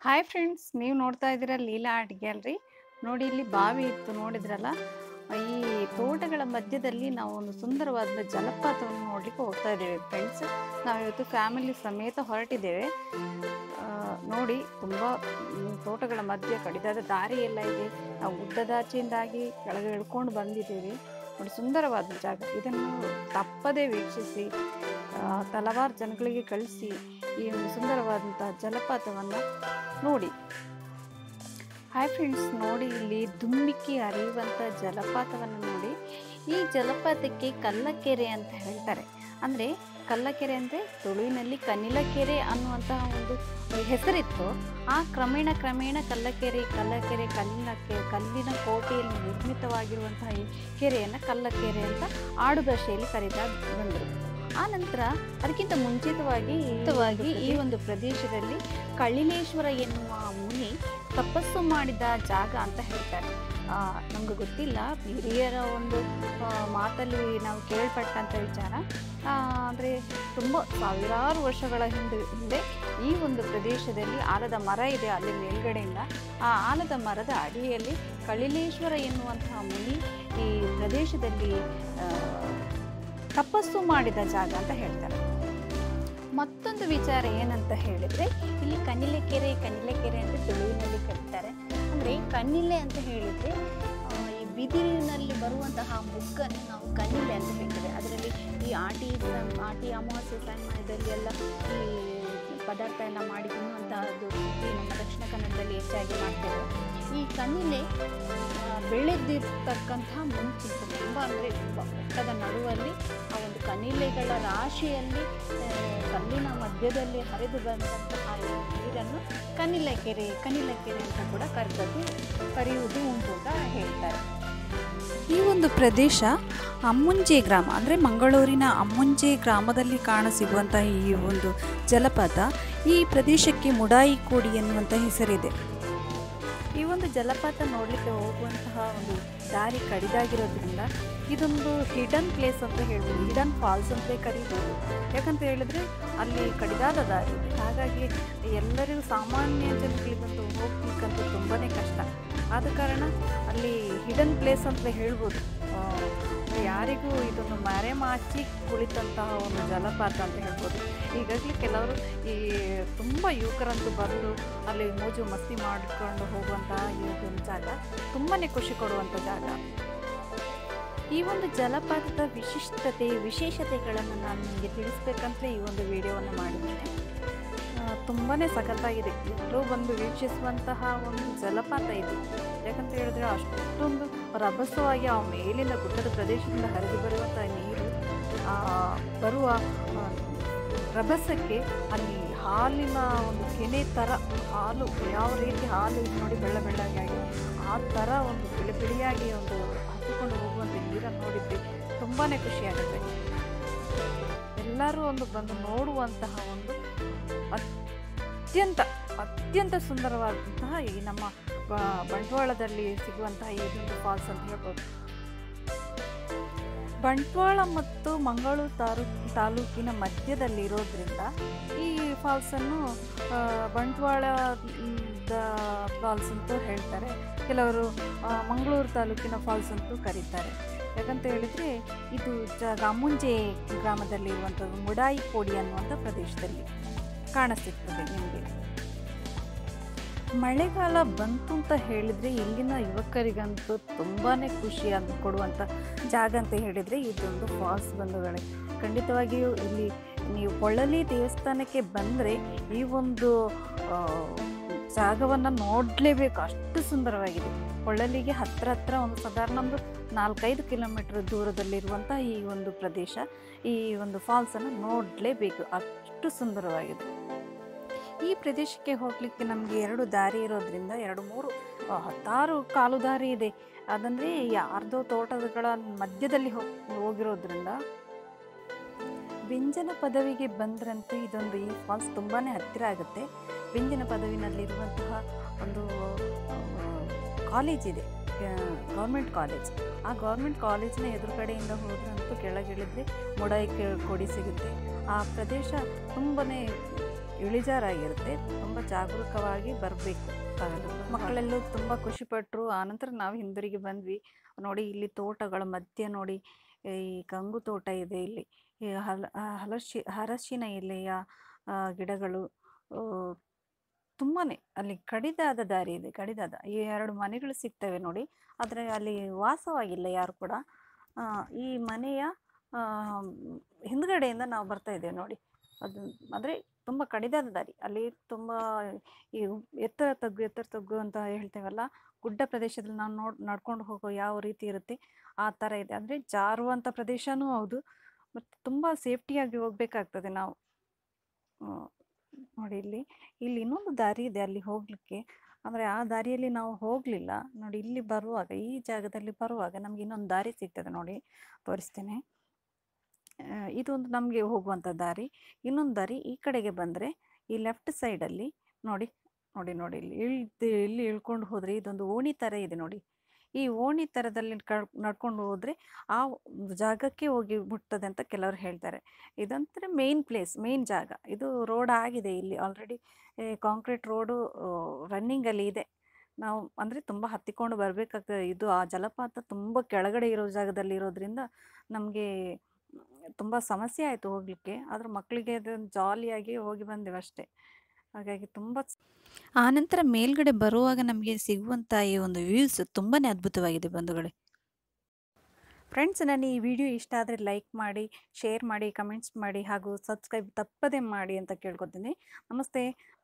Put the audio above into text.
hi friends ನೀವು ನೋಡ್ತಾ ಇದ್ದೀರಾ ಲೀಲಾ ಆರ್ಟ್ ಗ್ಯಾಲರಿ ನೋಡಿ ಇಲ್ಲಿ ಬಾವಿ ಇತ್ತು ನೋಡಿದ್ರಲ್ಲ ಈ ತೋಟಗಳ ಮಧ್ಯದಲ್ಲಿ ನಾವು ಒಂದು ಸುಂದರವಾದ ಜಲಪಾತವನ್ನು ನೋಡ್ಲಿಕ್ಕೆ ಹೋಗ್ತಾ ಇದ್ದೇವೆ ಫ್ರೆಂಡ್ಸ್ ನಾವಿವತ್ತು ಫ್ಯಾಮಿಲಿ ಸಮೇತ ಹೊರಟಿದ್ದೇವೆ ಆ, ನೋಡಿ ತುಂಬ ಮ್, ತೋಟಗಳ ಮಧ್ಯೆ ಕಡಿದಾದ ದಾರಿ ಎಲ್ಲ ಇದೆ ನಾವು ಗುಡ್ಡದಾಚೆಯಿಂದಾಗಿ ಕೆಳಗೆ ಇಳ್ಕೊಂಡು ಬಂದಿದ್ದೇವೆ ನೋಡಿ ಸುಂದರವಾದ ಜಾಗ ಇದನ್ನು ತಪ್ಪದೇ ವೀಕ್ಷಿಸಿ ಆ, ಹಲವಾರು ಜನಗಳಿಗೆ ಕಳಿಸಿ ಈ ಒಂದು ಸುಂದರವಾದಂಥ ಜಲಪಾತವನ್ನು ನೋಡಿ ಹಾಯ್ ಫ್ರೆಂಡ್ಸ್ ನೋಡಿ ಇಲ್ಲಿ ಧುಮ್ಮಿಕ್ಕಿ ಹರಿಯುವಂಥ ಜಲಪಾತವನ್ನು ನೋಡಿ ಈ ಜಲಪಾತಕ್ಕೆ ಕಲ್ಲಕೆರೆ ಅಂತ ಹೇಳ್ತಾರೆ ಅಂದರೆ ಕಲ್ಲಕೆರೆ ಅಂದರೆ ತುಳುವಿನಲ್ಲಿ ಕನಿಲಕೆರೆ ಅನ್ನುವಂತಹ ಒಂದು ಹೆಸರಿತ್ತು ಆ ಕ್ರಮೇಣ ಕ್ರಮೇಣ ಕಲ್ಲಕೆರೆ ಕಲ್ಲಕೆರೆ ಕಲ್ಲಿನ ಕೆ ಕಲ್ಲಿನ ಕೋಟೆಯಲ್ಲಿ ನಿರ್ಮಿತವಾಗಿರುವಂತಹ ಈ ಕೆರೆಯನ್ನು ಕಲ್ಲಕೆರೆ ಅಂತ ಆಡುಭಾಷೆಯಲ್ಲಿ ಕರೀತಾ ಬಂದರು ಆ ನಂತರ ಅದಕ್ಕಿಂತ ಮುಂಚಿತವಾಗಿ ಮುಂಚಿತವಾಗಿ ಈ ಒಂದು ಪ್ರದೇಶದಲ್ಲಿ ಕಳ್ಳಿಲೇಶ್ವರ ಎನ್ನುವ ಮುನಿ ತಪಸ್ಸು ಮಾಡಿದ ಜಾಗ ಅಂತ ಹೇಳ್ತಾರೆ ನಮ್ಗೆ ಗೊತ್ತಿಲ್ಲ ಹಿರಿಯರ ಒಂದು ಆ, ಮಾತಲ್ಲಿ ನಾವು ಕೇಳ್ಪಟ್ಟಂಥ ವಿಚಾರ ಅಂದರೆ ತುಂಬ ಸಾವಿರಾರು ವರ್ಷಗಳ ಹಿಂದೆ ಹಿಂದೆ ಈ ಒಂದು ಪ್ರದೇಶದಲ್ಲಿ ಆಲದ ಮರ ಇದೆ ಅಲ್ಲಿ ಮೇಲ್ಗಡೆಯಿಂದ ಆ ಆಲದ ಮರದ ಅಡಿಯಲ್ಲಿ ಕಳಿಲೇಶ್ವರ ಎನ್ನುವಂತಹ ಮುನಿ ಈ ಪ್ರದೇಶದಲ್ಲಿ ಆ, ತಪಸ್ಸು ಮಾಡಿದ ಜಾಗ ಅಂತ ಹೇಳ್ತಾರೆ ಮತ್ತೊಂದು ವಿಚಾರ ಏನಂತ ಹೇಳಿದ್ರೆ ಇಲ್ಲಿ ಕನಿಲೆಕೆರೆ ಕನಿಲೆಕೆರೆ ಅಂತ ತುಳುವಿನಲ್ಲಿ ಕರೀತಾರೆ ಅಂದರೆ ಕನ್ನಿಲೆ ಅಂತ ಹೇಳಿದ್ರೆ ಆ, ಈ ಬಿದಿರಿನಲ್ಲಿ ಬರುವಂತಹ ಮುಗ್ಗನ್ನು ನಾವು ಕನ್ನಿಲೆ ಅಂತ ಹೇಳ್ತೇವೆ ಅದರಲ್ಲಿ ಈ ಆಟಿ ಸಂ- ಆಟಿ ಅಮಾವಾಸ್ಯೆ ಸಮಯದಲ್ಲಿ ಎಲ್ಲ ಈ ಪದಾರ್ಥ ಎಲ್ಲ ಮಾಡಿ ತಿನ್ನುವಂತಹದ್ದು ಈ ನಮ್ಮ ದಕ್ಷಿಣ ಕನ್ನಡದಲ್ಲಿ ಹೆಚ್ಚಾಗಿ ಮಾಡ್ತೇವೆ ಈ ಕನ್ನಿಲೆ ಆ, ಬೆಳೆದಿರ್ತಕ್ಕಂಥ ಮುಂಚೆ ತುಂಬ ಅಂದರೆ ತುಂಬ ಬೆಟ್ಟದ ನಡುವಲ್ಲಿ ಆ ಒಂದು ಕನಿಲೆಗಳ ರಾಶಿಯಲ್ಲಿ ಆ, ಕಲ್ಲಿನ ಮಧ್ಯದಲ್ಲಿ ಹರಿದು ಬಂದಂತಹ ಈ ನೀರನ್ನು ಕನಿಲೆಕೆರೆ ಕನಿಲೆಕೆರೆ ಅಂತ ಕೂಡ ಕರೆದದ್ದು ಕರೆಯುವುದು ಉಂಟು ಅಂತ ಹೇಳ್ತಾರೆ ಈ ಒಂದು ಪ್ರದೇಶ ಅಮ್ಮುಂಜೆ ಗ್ರಾಮ ಅಂದರೆ ಮಂಗಳೂರಿನ ಅಮ್ಮುಂಜೆ ಗ್ರಾಮದಲ್ಲಿ ಕಾಣಸಿಗುವಂತಹ ಈ ಒಂದು ಜಲಪಾತ ಈ ಪ್ರದೇಶಕ್ಕೆ ಮುಡಾಯಿ ಕೋಡಿ ಎನ್ನುವಂಥ ಹೆಸರಿದೆ ಈ ಒಂದು ಜಲಪಾತ ನೋಡಲಿಕ್ಕೆ ಹೋಗುವಂತಹ ಒಂದು ದಾರಿ ಕಡಿದಾಗಿರೋದ್ರಿಂದ ಇದೊಂದು ಹಿಡನ್ ಪ್ಲೇಸ್ ಅಂತ ಹೇಳ್ಬೋದು ಹಿಡನ್ ಫಾಲ್ಸ್ ಅಂತಲೇ ಕರೀಬೋದು ಯಾಕಂತ ಹೇಳಿದ್ರೆ ಅಲ್ಲಿ ಕಡಿದಾದ ದಾರಿ ಇದೆ ಹಾಗಾಗಿ ಎಲ್ಲರಿಗೂ ಸಾಮಾನ್ಯ ಜನಗಳಿಗಂತೂ ಹೋಗ್ಲಿಕ್ಕಂತೂ ತುಂಬಾ ಕಷ್ಟ ಆದ ಕಾರಣ ಅಲ್ಲಿ ಹಿಡನ್ ಪ್ಲೇಸ್ ಅಂತ ಹೇಳ್ಬೋದು ಆ, ಯಾರಿಗೂ ಇದನ್ನು ಮರೆಮಾಚಿ ಕುಳಿತಂತಹ ಒಂದು ಜಲಪಾತ ಅಂತ ಹೇಳ್ಬೋದು ಈಗಾಗಲೇ ಕೆಲವರು ಈ ತುಂಬ ಯುವಕರಂತೂ ಬಂದು ಅಲ್ಲಿ ಮೋಜು ಮಸ್ತಿ ಮಾಡಿಕೊಂಡು ಹೋಗುವಂತಹ ಈ ಒಂದು ಜಾಗ ತುಂಬಾ ಖುಷಿ ಕೊಡುವಂಥ ಜಾಗ ಈ ಒಂದು ಜಲಪಾತದ ವಿಶಿಷ್ಟತೆ ವಿಶೇಷತೆಗಳನ್ನು ನಾನು ನಿಮಗೆ ತಿಳಿಸ್ಬೇಕಂತಲೇ ಈ ಒಂದು ವಿಡಿಯೋವನ್ನು ಮಾಡಿದ್ದೇನೆ ತುಂಬಾ ಸಖತ್ತಾಗಿದೆ ಎಲ್ಲರೂ ಬಂದು ವೀಕ್ಷಿಸುವಂತಹ ಒಂದು ಜಲಪಾತ ಇದು ಯಾಕಂತ ಹೇಳಿದ್ರೆ ಅಷ್ಟೊಂದು ರಭಸವಾಗಿ ಆ ಮೇಲಿನ ಗುಡ್ಡದ ಪ್ರದೇಶದಿಂದ ಹರಿದು ಬರುವಂಥ ನೀರು ಆ, ಬರುವ ಆ, ರಭಸಕ್ಕೆ ಅಲ್ಲಿ ಹಾಲಿನ ಒಂದು ಕೆನೆ ಥರ ಹಾಲು ಯಾವ ರೀತಿ ಹಾಲು ಇದು ನೋಡಿ ಬೆಳ್ಳ ಬೆಳ್ಳಗಾಗಿ ಆ ಥರ ಒಂದು ಬಿಳಿ ಬಿಳಿಯಾಗಿ ಒಂದು ಹತ್ತಿಕೊಂಡು ಹೋಗುವಂಥ ನೀರನ್ನು ನೋಡಿದ್ವಿ ತುಂಬಾ ಖುಷಿಯಾಗುತ್ತೆ ಎಲ್ಲರೂ ಒಂದು ಬಂದು ನೋಡುವಂತಹ ಒಂದು ಅತ್ಯಂತ ಅತ್ಯಂತ ಸುಂದರವಾದಂತಹ ಈ ನಮ್ಮ ಬ- ಬಂಟ್ವಾಳದಲ್ಲಿ ಸಿಗುವಂತಹ ಈ ಒಂದು ಫಾಲ್ಸ್ ಅಂತ ಹೇಳ್ಬೋದು ಬಂಟ್ವಾಳ ಮತ್ತು ಮಂಗಳೂರು ತಾಲೂ ತಾಲೂಕಿನ ಮಧ್ಯದಲ್ಲಿ ಇರೋದ್ರಿಂದ ಈ ಫಾಲ್ಸನ್ನು ಆ, ಬಂಟ್ವಾಳ ಮ್, ದ ಫಾಲ್ಸ್ ಅಂತ ಹೇಳ್ತಾರೆ ಕೆಲವರು ಆ, ಮಂಗಳೂರು ತಾಲೂಕಿನ ಫಾಲ್ಸ್ ಅಂತೂ ಕರೀತಾರೆ ಯಾಕಂತ ಹೇಳಿದರೆ ಇದು ಜ ಗಾಮುಂಜೆ ಗ್ರಾಮದಲ್ಲಿ ಇರುವಂಥದ್ದು ಮುಡಾಯಿ ಕೋಡಿ ಅನ್ನುವಂಥ ಪ್ರದೇಶದಲ್ಲಿ ಕಾಣಿಸ್ತಿರ್ತದೆ ನಿಮಗೆ ಮಳೆಗಾಲ ಬಂತು ಅಂತ ಹೇಳಿದರೆ ಇಲ್ಲಿನ ಯುವಕರಿಗಂತೂ ತುಂಬಾ ಖುಷಿ ಅಂತ ಕೊಡುವಂಥ ಜಾಗ ಅಂತ ಹೇಳಿದರೆ ಇದೊಂದು ಫಾಲ್ಸ್ ಬಂಧುಗಳೇ ಖಂಡಿತವಾಗಿಯೂ ಇಲ್ಲಿ ನೀವು ಪೊಳ್ಳಲಿ ದೇವಸ್ಥಾನಕ್ಕೆ ಬಂದರೆ ಈ ಒಂದು ಆ, ಜಾಗವನ್ನು ನೋಡಲೇಬೇಕು ಅಷ್ಟು ಸುಂದರವಾಗಿದೆ ಪೊಳ್ಳಲಿಗೆ ಹತ್ರ ಹತ್ರ ಒಂದು ಸಾಧಾರಣ ಒಂದು ನಾಲ್ಕೈದು ಕಿಲೋಮೀಟರ್ ದೂರದಲ್ಲಿರುವಂಥ ಈ ಒಂದು ಪ್ರದೇಶ ಈ ಒಂದು ಫಾಲ್ಸನ್ನು ನೋಡಲೇಬೇಕು ಅಷ್ಟು ಸುಂದರವಾಗಿದೆ ಈ ಪ್ರದೇಶಕ್ಕೆ ಹೋಗಲಿಕ್ಕೆ ನಮಗೆ ಎರಡು ದಾರಿ ಇರೋದ್ರಿಂದ ಎರಡು ಮೂರು ಆ, ಹತ್ತಾರು ಕಾಲು ದಾರಿ ಇದೆ ಅದಂದರೆ ಯಾರ್ದೋ ತೋಟಗಳ ಮಧ್ಯದಲ್ಲಿ ಹೋಗಿ ಹೋಗಿರೋದ್ರಿಂದ ವ್ಯಂಜನ ಪದವಿಗೆ ಬಂದ್ರಂತೂ ಇದೊಂದು ಈ ಫಾಲ್ಸ್ ತುಂಬಾ ಹತ್ತಿರ ಆಗುತ್ತೆ ವ್ಯಂಜನ ಪದವಿನಲ್ಲಿರುವಂತಹ ಒಂದು ಕಾಲೇಜ್ ಇದೆ ಗೌರ್ಮೆಂಟ್ ಕಾಲೇಜ್ ಆ ಗೌರ್ಮೆಂಟ್ ಕಾಲೇಜಿನ ಎದುರುಗಡೆಯಿಂದ ಹೋದ್ರಂತೂ ಕೆಳಗಿಳಿದ್ರೆ ಮುಡಾಯಿ ಕೆ- ಕೊಡಿ ಸಿಗುತ್ತೆ ಆ ಪ್ರದೇಶ ತುಂಬಾ ಇಳಿಜಾರಾಗಿರುತ್ತೆ ತುಂಬ ಜಾಗರೂಕವಾಗಿ ಬರಬೇಕು ಮಕ್ಕಳೆಲ್ಲೂ ತುಂಬ ಖುಷಿಪಟ್ಟರು ಆನಂತರ ನಾವು ಹಿಂದಿರುಗಿ ಬಂದ್ವಿ ನೋಡಿ ಇಲ್ಲಿ ತೋಟಗಳ ಮಧ್ಯೆ ನೋಡಿ ಈ ಕಂಗು ತೋಟ ಇದೆ ಇಲ್ಲಿ ಈ ಹಲ ಹಲಶಿ ಹರಸಿನ ಎಲೆಯ ಆ, ಗಿಡಗಳು ತುಂಬಾ ಅಲ್ಲಿ ಕಡಿದಾದ ದಾರಿ ಇದೆ ಕಡಿದಾದ ಈ ಎರಡು ಮನೆಗಳು ಸಿಗ್ತವೆ ನೋಡಿ ಆದರೆ ಅಲ್ಲಿ ವಾಸವಾಗಿಲ್ಲ ಯಾರು ಕೂಡ ಆ, ಈ ಮನೆಯ ಆ, ಹಿಂದ್ಗಡೆಯಿಂದ ನಾವು ಬರ್ತಾ ಇದ್ದೇವೆ ನೋಡಿ ಅದು ಅಂದರೆ ತುಂಬ ಕಡಿದಾದ ದಾರಿ ಅಲ್ಲಿ ತುಂಬ ಈ ಎತ್ತರ ತಗ್ಗು ಎತ್ತರ ತಗ್ಗು ಅಂತ ಹೇಳ್ತೇವಲ್ಲ ಗುಡ್ಡ ಪ್ರದೇಶದಲ್ಲಿ ನಾವು ನೋಡ್ ನಡ್ಕೊಂಡು ಹೋಗೋ ಯಾವ ರೀತಿ ಇರುತ್ತೆ ಆ ಥರ ಇದೆ ಅಂದರೆ ಜಾರುವಂಥ ಪ್ರದೇಶನೂ ಹೌದು ಮತ್ತು ತುಂಬ ಸೇಫ್ಟಿಯಾಗಿ ಹೋಗಬೇಕಾಗ್ತದೆ ನಾವು ಆ, ನೋಡಿ ಇಲ್ಲಿ ಇಲ್ಲಿ ಇನ್ನೊಂದು ದಾರಿ ಇದೆ ಅಲ್ಲಿ ಹೋಗಲಿಕ್ಕೆ ಅಂದರೆ ಆ ದಾರಿಯಲ್ಲಿ ನಾವು ಹೋಗಲಿಲ್ಲ ನೋಡಿ ಇಲ್ಲಿ ಬರುವಾಗ ಈ ಜಾಗದಲ್ಲಿ ಬರುವಾಗ ನಮಗೆ ಇನ್ನೊಂದು ದಾರಿ ಸಿಗ್ತದೆ ನೋಡಿ ತೋರಿಸ್ತೇನೆ ಆ, ಇದೊಂದು ನಮಗೆ ಹೋಗುವಂಥ ದಾರಿ ಇನ್ನೊಂದು ದಾರಿ ಈ ಕಡೆಗೆ ಬಂದರೆ ಈ ಲೆಫ್ಟ್ ಸೈಡಲ್ಲಿ ನೋಡಿ ನೋಡಿ ನೋಡಿ ಇಲ್ಲಿ ಇಳ್ದು ಇಲ್ಲಿ ಇಳ್ಕೊಂಡು ಹೋದರೆ ಇದೊಂದು ಓಣಿ ಥರ ಇದೆ ನೋಡಿ ಈ ಓಣಿ ಥರದಲ್ಲಿ ಕಳ್ ನಡ್ಕೊಂಡು ಹೋದರೆ ಆ ಒಂದು ಜಾಗಕ್ಕೆ ಹೋಗಿ ಮುಟ್ತದೆ ಅಂತ ಕೆಲವರು ಹೇಳ್ತಾರೆ ಇದಂದರೆ ಮೇನ್ ಪ್ಲೇಸ್ ಮೇನ್ ಜಾಗ ಇದು ರೋಡ್ ಆಗಿದೆ ಇಲ್ಲಿ ಆಲ್ರೆಡಿ ಕಾಂಕ್ರೀಟ್ ರೋಡು ರನ್ನಿಂಗಲ್ಲಿ ಇದೆ ನಾವು ಅಂದರೆ ತುಂಬ ಹತ್ತಿಕೊಂಡು ಬರಬೇಕಾಗ್ತದೆ ಇದು ಆ ಜಲಪಾತ ತುಂಬ ಕೆಳಗಡೆ ಇರೋ ಜಾಗದಲ್ಲಿ ಇರೋದ್ರಿಂದ ನಮಗೆ ತುಂಬ ಸಮಸ್ಯೆ ಆಯಿತು ಹೋಗಲಿಕ್ಕೆ ಆದರೂ ಮಕ್ಕಳಿಗೆ ಅದೊಂದು ಜಾಲಿಯಾಗಿ ಹೋಗಿ ಬಂದೆವು ಅಷ್ಟೇ ಹಾಗಾಗಿ ತುಂಬ ಆನಂತರ ಮೇಲ್ಗಡೆ ಬರುವಾಗ ನಮಗೆ ಸಿಗುವಂಥ ಈ ಒಂದು ವ್ಯೂಸ್ ತುಂಬಾ ಅದ್ಭುತವಾಗಿದೆ ಬಂಧುಗಳೇ ಫ್ರೆಂಡ್ಸ್ ನಾನು ಈ ವಿಡಿಯೋ ಇಷ್ಟ ಆದರೆ ಲೈಕ್ ಮಾಡಿ ಶೇರ್ ಮಾಡಿ ಕಮೆಂಟ್ಸ್ ಮಾಡಿ ಹಾಗೂ ಸಬ್ಸ್ಕ್ರೈಬ್ ತಪ್ಪದೇ ಮಾಡಿ ಅಂತ ಕೇಳ್ಕೊತೀನಿ ನಮಸ್ತೆ